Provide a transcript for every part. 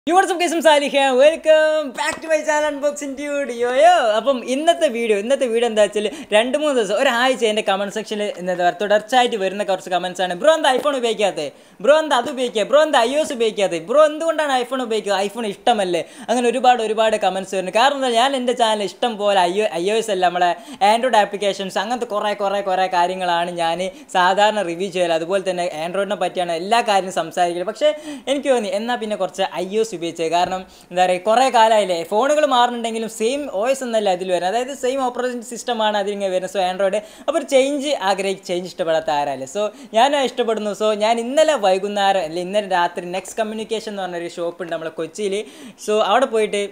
യുവർസും കേസും Saliha welcome back to my channel unboxing വീഡിയോയോ അപ്പം ഇന്നത്തെ വീഡിയോ ഇന്നത്തെ വീഡിയോ എന്താ വെച്ചാൽ രണ്ട് മൂന്ന് ദിവസം ഒരാഴ്ച എൻ്റെ കമൻറ്റ് സെക്ഷനിൽ എന്താ പറയുക തുടർച്ചയായിട്ട് വരുന്ന കുറച്ച് കമൻസ് ആണ് ബ്രോ എന്താ ഐഫോൺ ഉപയോഗിക്കാത്തത് ബ്രോ എന്താ അത് ഉപയോഗിക്കുക ബ്രോ എന്താ ഐ എസ് ഉപയോഗിക്കാത്തത് ബ്രോ എന്തുകൊണ്ടാണ് ഐഫോൺ ഉപയോഗിക്കുക ഐഫോൺ ഇഷ്ടമല്ലേ അങ്ങനെ ഒരുപാട് ഒരുപാട് കമൻസ് വരുന്നു കാരണം എന്താ ഞാൻ എൻ്റെ ചാനൽ ഇഷ്ടം പോലെ ഐ ഐ ഒ എസ് അല്ല നമ്മളെ ആൻഡ്രോയിഡ് ആപ്ലിക്കേഷൻസ് അങ്ങനത്തെ കുറേ കുറേ കുറേ കാര്യങ്ങളാണ് ഞാൻ സാധാരണ റിവ്യൂ ചെയ്യൽ അതുപോലെ തന്നെ ആൻഡ്രോയിഡിനെ പറ്റിയാണ് എല്ലാ കാര്യവും സംസാരിക്കുന്നത് പക്ഷേ എനിക്ക് തോന്നി എന്നാൽ പിന്നെ കുറച്ച് ഐ ഒ എസ് ഉപയോഗിച്ചത് കാരണം എന്താ പറയുക കുറേ കാലമായില്ലേ ഫോണുകൾ മാറുന്നുണ്ടെങ്കിലും സെയിം ഒ എസ് എന്നല്ല അതിൽ വരുന്നത് അതായത് സെയിം ഓപ്പറേറ്റിംഗ് സിസ്റ്റമാണ് അതിലിങ്ങനെ വരുന്നത് സോ ആൻഡ്രോയിഡ് അപ്പോൾ ഒരു ചേഞ്ച് ആഗ്രഹിച്ച് ചേഞ്ച് ഇഷ്ടപ്പെടാത്ത ആരല്ലേ സോ ഞാൻ ഇഷ്ടപ്പെടുന്നു സോ ഞാൻ ഇന്നലെ വൈകുന്നേരം അല്ലെ ഇന്നലെ രാത്രി നെക്സ്റ്റ് കമ്മ്യൂണിക്കേഷൻ എന്ന് പറഞ്ഞൊരു ഷോപ്പ് ഉണ്ട് നമ്മളെ കൊച്ചിയിൽ സോ അവിടെ പോയിട്ട്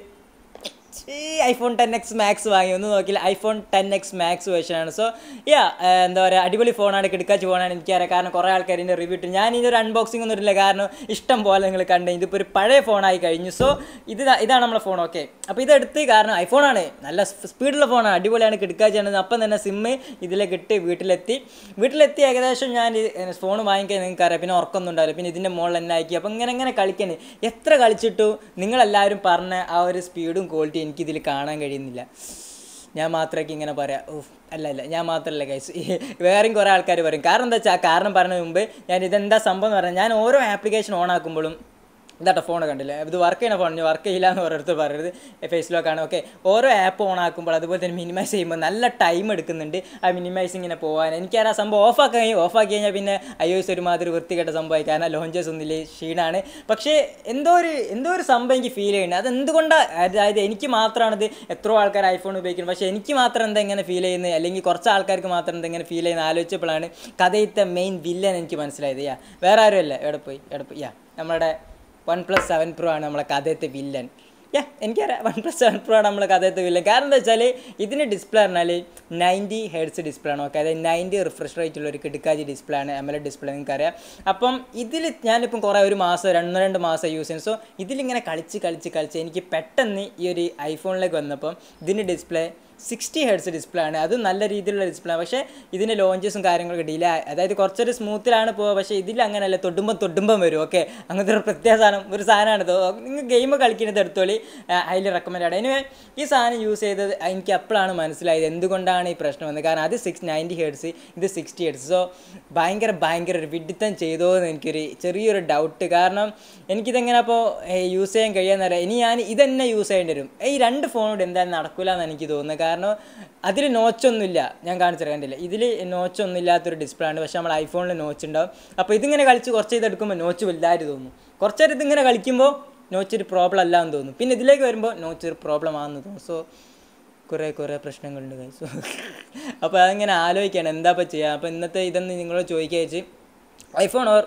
ഈ ഐഫോൺ ടെൻ എക്സ് മാക്സ് വാങ്ങി ഒന്ന് നോക്കിയില്ല ഐഫോൺ ടെൻ എക്സ് മാക്സ് വേർഷനാണ് സോ യാ എന്താ പറയുക അടിപൊളി ഫോണാണ് കിടക്കാച്ച് ഫോണാണ് എനിക്കറിയാം കാരണം കുറേ ആൾക്കാർ ഇതിൻ്റെ റിവ്യൂ ഇട്ടു ഞാൻ ഇതിൻ്റെ ഒരു അൺബോക്സിംഗ് ഒന്നും ഇല്ല കാരണം ഇഷ്ടം പോലെ നിങ്ങൾ കണ്ടു ഇതിപ്പോൾ ഒരു പഴയ ഫോണായി കഴിഞ്ഞു സോ ഇത് ദാ- ഇതാണ് നമ്മുടെ ഫോൺ ഓക്കെ അപ്പോൾ ഇതെടുത്ത് കാരണം ഐഫോണാണ് നല്ല സ്പീഡുള്ള ഫോണാണ് അടിപൊളിയാണ് കിടക്കാച്ചാണ് അപ്പം തന്നെ സിമ്മ് ഇതിലേക്ക് ഇട്ട് വീട്ടിലെത്തി വീട്ടിലെത്തി ഏകദേശം ഞാൻ ഫോൺ വാങ്ങിക്കാൻ നിങ്ങൾക്ക് അറിയാം പിന്നെ ഉറക്കൊന്നും ഉണ്ടാവില്ല പിന്നെ ഇതിൻ്റെ മുകളിൽ തന്നെ ആക്കി അപ്പോൾ ഇങ്ങനെ ഇങ്ങനെ കളിക്കാൻ എത്ര കളിച്ചിട്ടു നിങ്ങളെല്ലാവരും പറഞ്ഞ ആ ഒരു സ്പീഡും ക്വാളിറ്റി എനിക്കിതിൽ കാണാൻ കഴിയുന്നില്ല ഞാൻ മാത്രമേ ഇങ്ങനെ പറയാം ഓഹ് അല്ല അല്ല ഞാൻ മാത്രമല്ല ഗൈസ് വേറെയും കുറേ ആൾക്കാർ പറയും കാരണം എന്താ വെച്ചാൽ ആ കാരണം പറഞ്ഞ മുമ്പ് ഞാൻ ഇതെന്താ സംഭവം എന്ന് പറഞ്ഞാൽ ഞാൻ ഓരോ ആപ്ലിക്കേഷൻ ഓൺ ആക്കുമ്പോഴും ഇതാട്ടോ ഫോൺ കണ്ടില്ലേ ഇത് വർക്ക് ചെയ്യണ ഫോൺ വർക്ക് ചെയ്യില്ല എന്ന് ഓരോരുത്തർ പറയരുത് ഫേസ് ലോക്കാണ് ഓക്കെ ഓരോ ആപ്പ് ഓൺ ആക്കുമ്പോൾ അതുപോലെ തന്നെ മിനിമൈസ് ചെയ്യുമ്പോൾ നല്ല ടൈം എടുക്കുന്നുണ്ട് ആ മിനിമൈസ് ഇങ്ങനെ പോകാൻ എനിക്കറിയാം ആ സംഭവം ഓഫാക്കി കഴിഞ്ഞ് ഓഫാക്കി കഴിഞ്ഞാൽ പിന്നെ ഐ എസ് ഒരുമാതിരി വൃത്തികെട്ട സംഭവമായി കാരണം ലോഞ്ചേഴ്സ് ഒന്നില്ലേ ക്ഷീണാണ് പക്ഷേ എന്തോ ഒരു എന്തോ ഒരു സംഭവം എനിക്ക് ഫീൽ ചെയ്യുന്നത് അത് എന്തുകൊണ്ടാണ് അതായത് എനിക്ക് മാത്രമാണിത് എത്രയോ ആൾക്കാർ ഐഫോൺ ഉപയോഗിക്കുന്നത് പക്ഷേ എനിക്ക് മാത്രം എന്താ ഇങ്ങനെ ഫീൽ ചെയ്യുന്നത് അല്ലെങ്കിൽ കുറച്ച് ആൾക്കാർക്ക് മാത്രം എന്താ ഇങ്ങനെ ഫീൽ ചെയ്യുന്നത് ആലോചിച്ചപ്പോഴാണ് കഥയിലത്തെ മെയിൻ വില്ലൻ എനിക്ക് മനസ്സിലായത് യാ വേറെ ആരുമല്ല എവിടെ പോയി എവിടെ പോയി യാ നമ്മുടെ വൺ പ്ലസ് സെവൻ പ്രോ ആണ് നമ്മളെ കഥയത്തെ വില്ലൻ യാ എനിക്കറിയാം വൺ പ്ലസ് സെവൻ പ്രോ ആണ് നമ്മളെ കഥയത്തെ വില്ലൻ കാരണം എന്താ വെച്ചാൽ ഇതിൻ്റെ ഡിസ്പ്ലേ പറഞ്ഞാൽ നയൻറ്റി ഹെഡ്സ് ഡിസ്പ്ലേ ആണ് ഓക്കെ അതായത് നയൻറ്റി റിഫ്രഷ് റേറ്റ് ഉള്ള ഒരു കിടക്കാജി ഡിസ്പ്ലേ ആണ് എം എൽ ഡിസ്പ്ലേ നിങ്ങൾക്കറിയാം അപ്പം ഇതിൽ ഞാനിപ്പം കുറേ ഒരു മാസം രണ്ട് രണ്ട് മാസം യൂസ് ചെയ്യുന്നു സോ ഇതിലിങ്ങനെ കളിച്ച് കളിച്ച് കളിച്ച് എനിക്ക് പെട്ടെന്ന് ഈ ഒരു ഐഫോണിലേക്ക് വന്നപ്പം ഇതിൻ്റെ ഡിസ്പ്ലേ സിക്സ്റ്റി ഹെഡ്സ് ഡിസ്പ്ലേ ആണ് അത് നല്ല രീതിയിലുള്ള ഡിസ്പ്ലേ ആണ് പക്ഷേ ഇതിൻ്റെ ലോഞ്ചസും കാര്യങ്ങളൊക്കെ ഡിലേ അതായത് കുറച്ചൊരു സ്മൂത്തിലാണ് പോവുക പക്ഷേ ഇതിൽ അങ്ങനെയല്ല തൊടുമ്പം തൊടുമ്പം വരും ഓക്കെ അങ്ങനത്തെ ഒരു പ്രത്യേക സാധനം ഒരു സാധനമാണ് ഇത് നിങ്ങൾ ഗെയിം കളിക്കുന്നത് എടുത്തോളി അതിൽ റെക്കമെൻഡ് ആണ് എനിവേ ഈ സാധനം യൂസ് ചെയ്തത് എനിക്ക് അപ്പോഴാണ് മനസ്സിലായത് എന്തുകൊണ്ടാണ് ഈ പ്രശ്നം വന്നത് കാരണം അത് സിക്സ് നയൻറ്റി ഹെഡ്സ് ഇത് സിക്സ്റ്റി ഹെഡ്സ് സോ ഭയങ്കര ഭയങ്കര ഒരു വിഡിത്തം ചെയ്തോ എന്ന് എനിക്കൊരു ചെറിയൊരു ഡൗട്ട് കാരണം എനിക്കിതെങ്ങനെ അപ്പോൾ യൂസ് ചെയ്യാൻ കഴിയാന്നറിയാം ഇനി ഞാൻ ഇതന്നെ യൂസ് ചെയ്യേണ്ടി വരും ഈ രണ്ട് ഫോണോട് എന്തായാലും നടക്കില്ല എന്ന് എനിക്ക് തോന്നുന്നത് കാരണം അതിൽ നോച്ചൊന്നുമില്ല ഞാൻ കാണിച്ചു കണ്ടില്ല ഇതിൽ നോച്ചൊന്നും ഇല്ലാത്തൊരു ഡിസ്പ്ലേ ആണ് പക്ഷേ നമ്മൾ ഐഫോണിൽ നോച്ച് ഉണ്ടാവും അപ്പോൾ ഇതിങ്ങനെ കളിച്ച് കുറച്ച് ചെയ്തെടുക്കുമ്പോൾ നോച്ച് വലുതായിട്ട് തോന്നും കുറച്ച് നേരം ഇതിങ്ങനെ കളിക്കുമ്പോൾ നോച്ച് ഒരു പ്രോബ്ലം അല്ല എന്ന് തോന്നും പിന്നെ ഇതിലേക്ക് വരുമ്പോൾ നോച്ച് ഒരു പ്രോബ്ലം ആണെന്ന് തോന്നും സോ കുറേ കുറേ പ്രശ്നങ്ങളുണ്ട് കൈസോ അപ്പോൾ അതിങ്ങനെ ആലോചിക്കുകയാണ് എന്താ ഇപ്പോൾ ചെയ്യുക അപ്പോൾ ഇന്നത്തെ ഇതൊന്ന് നിങ്ങളോട് ചോദിക്കുക വെച്ച് ഐഫോൺ ഓർ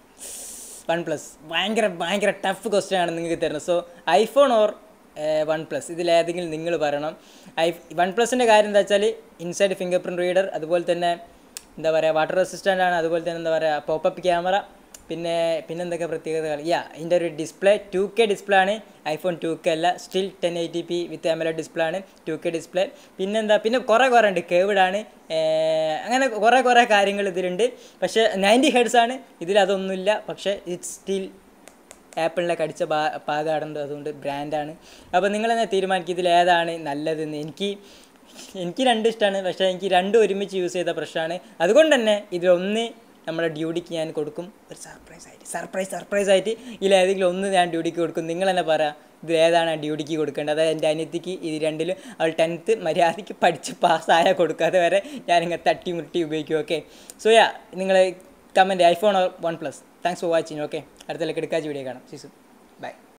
വൺ പ്ലസ് ഭയങ്കര ഭയങ്കര ടഫ് ക്വസ്റ്റ്യൻ ആണ് നിങ്ങൾക്ക് തരുന്നത് so iPhone or one plus ഇതിലേതെങ്കിലും നിങ്ങൾ പറയണം ഐ വൺ പ്ലസിൻ്റെ കാര്യം എന്താ വെച്ചാൽ ഇൻസൈഡ് ഫിംഗർ പ്രിൻറ്റ് റീഡർ അതുപോലെ തന്നെ എന്താ പറയുക വാട്ടർ റെസിസ്റ്റൻ്റ് ആണ് അതുപോലെ തന്നെ എന്താ പറയുക പോപ്പപ്പ് ക്യാമറ പിന്നെ പിന്നെന്തൊക്കെ പ്രത്യേകതകൾ യാ ഇതിൻ്റെ ഒരു ഡിസ്പ്ലേ ടു കെ ഡിസ്പ്ലേ ആണ് ഐഫോൺ ടു കെ അല്ല still ten eighty P with എമല ഡിസ്പ്ലേ ആണ് ടു കെ ഡിസ്പ്ലേ പിന്നെന്താ പിന്നെ കുറേ കുറേ ഉണ്ട് കേവിഡാണ് അങ്ങനെ കുറേ കുറേ കാര്യങ്ങൾ ഇതിലുണ്ട് പക്ഷേ നയൻറ്റി ഹെഡ്സ് ആണ് ഇതിൽ അതൊന്നുമില്ല പക്ഷേ ഇറ്റ്സ് സ്റ്റിൽ ആപ്പിളിനെ കടിച്ച ഭാ ഭാഗമാടുന്നത് അതുകൊണ്ട് ബ്രാൻഡാണ് അപ്പോൾ നിങ്ങൾ തന്നെ തീരുമാനിക്കും ഇതിൽ ഏതാണ് നല്ലതെന്ന് എനിക്ക് എനിക്ക് രണ്ടും ഇഷ്ടമാണ് പക്ഷേ എനിക്ക് രണ്ടും ഒരുമിച്ച് യൂസ് ചെയ്ത പ്രശ്നമാണ് അതുകൊണ്ട് തന്നെ ഇതിലൊന്ന് നമ്മുടെ ഡ്യൂട്ടിക്ക് ഞാൻ കൊടുക്കും ഒരു സർപ്രൈസ് ആയിട്ട് സർപ്രൈസ് സർപ്രൈസ് ആയിട്ട് ഇതിലേതെങ്കിലും ഒന്ന് ഞാൻ ഡ്യൂട്ടിക്ക് കൊടുക്കും നിങ്ങൾ തന്നെ പറ ഇത് ഏതാണ് ആ ഡ്യൂട്ടിക്ക് കൊടുക്കേണ്ടത് അതായത് എൻ്റെ അനിയത്തിക്ക് ഇത് രണ്ടിലും അവൾ ടെൻത്ത് മര്യാദയ്ക്ക് പഠിച്ച് പാസ്സായാൽ കൊടുക്കാതെ വരെ ഞാനിങ്ങനെ തട്ടി മുട്ടി ഉപയോഗിക്കും ഓക്കെ സോ യാ നിങ്ങൾ comment iPhone or one plus thanks for watching okay അടുത്ത എടുക്കാച്ച വീഡിയോ കാണാം സീസൺ ബൈ